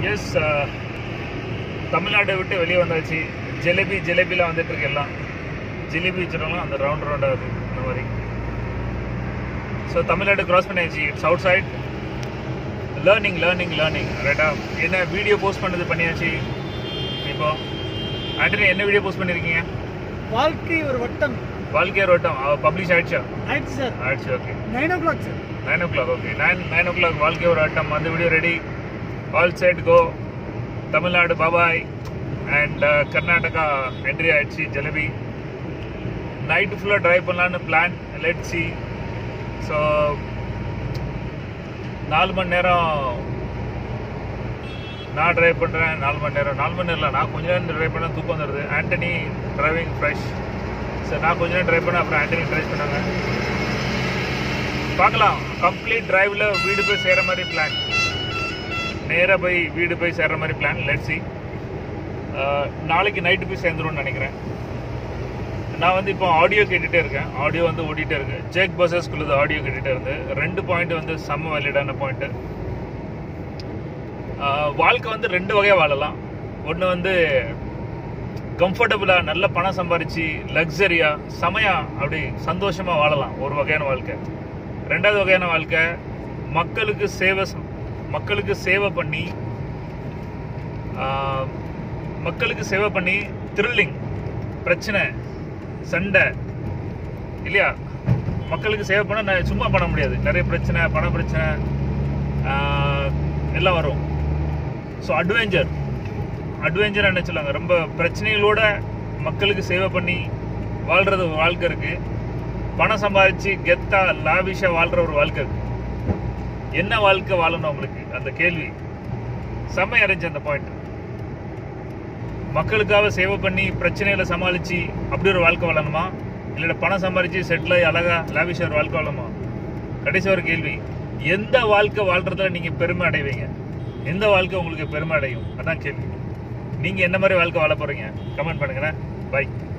S தமிழ்நாட்டை விட்டு வெளியே வந்தாச்சு ஜிலேபி ஜிலேபியில் வந்துட்டு இருக்கு எல்லாம் ஜிலேபி வச்சுருக்கலாம் அந்த ரவுண்ட் ரவுண்டாக இருக்கு இந்த மாதிரி ஸோ தமிழ்நாடு கிராஸ் பண்ணியாச்சு it's outside learning learning learning ரைட்டா என்ன வீடியோ போஸ்ட் பண்ணது பண்ணியாச்சு இப்போ ஆண்டனி என்ன வீடியோ போஸ்ட் பண்ணியிருக்கீங்க வாழ்க்கை ஒரு வட்டம் வாழ்க்கையர் வட்டம் பப்ளிஷ் ஆயிடுச்சா ஆயிடுச்சு சார் ஆயிடுச்சு okay nine o'clock sir nine o'clock okay nine nine o'clock வாழ்க்கை ஒரு ஆட்டம் அந்த video ready all set go Tamilnadu bye bye and Karnataka entry ஆயிடுச்சு ஜலபி நைட்டு ஃபுல்லாக ட்ரைவ் பண்ணலான்னு பிளான் லெட் சி ஸோ நாலு மணி நேரம் நான் ட்ரைவ் பண்ணுறேன் நாலு மணி நேரம் நாலு மணி நேரம் இல்லை நான் கொஞ்ச நேரம் ட்ரைவ் பண்ண தூக்கம் வந்துடுது ஆண்டனி டிரைவிங் ஃப்ரெஷ் சரி நான் கொஞ்ச நேரம் ட்ரைவ் பண்ணேன் அப்புறம் ஆண்டனி ட்ரைவ் பண்ணாங்க பார்க்கலாம் கம்ப்ளீட் டிரைவ்ல வீடு போய் சேர்ற மாதிரி பிளான் நேராக போய் வீடு போய் சேர்ற மாதிரி பிளான் லெட் சி நாளைக்கு நைட்டு போய் சேர்ந்துரும்னு நினைக்கிறேன் நான் வந்து இப்போ ஆடியோ கேட்டுகிட்டே இருக்கேன் ஆடியோ வந்து ஓடிட்டே இருக்கு ஜேக் பஸ்ஸஸ்குள்ளது ஆடியோ கேட்டுகிட்டே இருந்து ரெண்டு பாயிண்ட் வந்து செம்ம வேலிடான பாயிண்ட்டு வாழ்க்கை வந்து ரெண்டு வகையாக வாழலாம் ஒன்று வந்து கம்ஃபர்டபுளாக நல்ல பணம் சம்பாரிச்சு லக்ஸரியாக செமையா அப்படி சந்தோஷமாக வாழலாம் ஒரு வகையான வாழ்க்கை ரெண்டாவது வகையான வாழ்க்கை மக்களுக்கு சேவை ச- மக்களுக்கு சேவை பண்ணி ஆஹ், மக்களுக்கு சேவை பண்ணி த்ரில்லிங் பிரச்சனை சண்டை இல்லையா மக்களுக்கு சேவை பண்ண நான் சும்மா பண்ண முடியாது நிறைய பிரச்சனை பண பிரச்சனை ஆஹ், எல்லாம் வரும் ஸோ அட்வென்ச்சர் அட்வென்ச்சர் என்ன சொல்லுவாங்க ரொம்ப பிரச்சனைகளோட மக்களுக்கு சேவை பண்ணி வாழ்றது ஒரு வாழ்க்கை இருக்கு பணம் சம்பாதிச்சு கெத்தா லாவிஷா வாழ்ற ஒரு வாழ்க்கை இருக்கு என்ன வாழ்க்கை வாழணும் உங்களுக்கு அந்த கேள்வி செம்ம இறைஞ்சு அந்த பாயிண்ட் மக்களுக்காக சேவை பண்ணி பிரச்சனைகளை சமாளிச்சு அப்படி ஒரு வாழ்க்கை வாழணுமா இல்லை பணம் சம்பாதிச்சு செட்டில் ஆகி அழகா லாவிஷா ஒரு வாழ்க்கை வாழணுமா கடைசி ஒரு கேள்வி எந்த வாழ்க்கை வாழ்றதுல நீங்க பெருமை அடைவீங்க எந்த வாழ்க்கை உங்களுக்கு பெருமை அடையும் அதான் கேள்வி நீங்க என்ன மாதிரி வாழ்க்கை வாழ போறீங்க கமெண்ட் பண்ணுங்க பை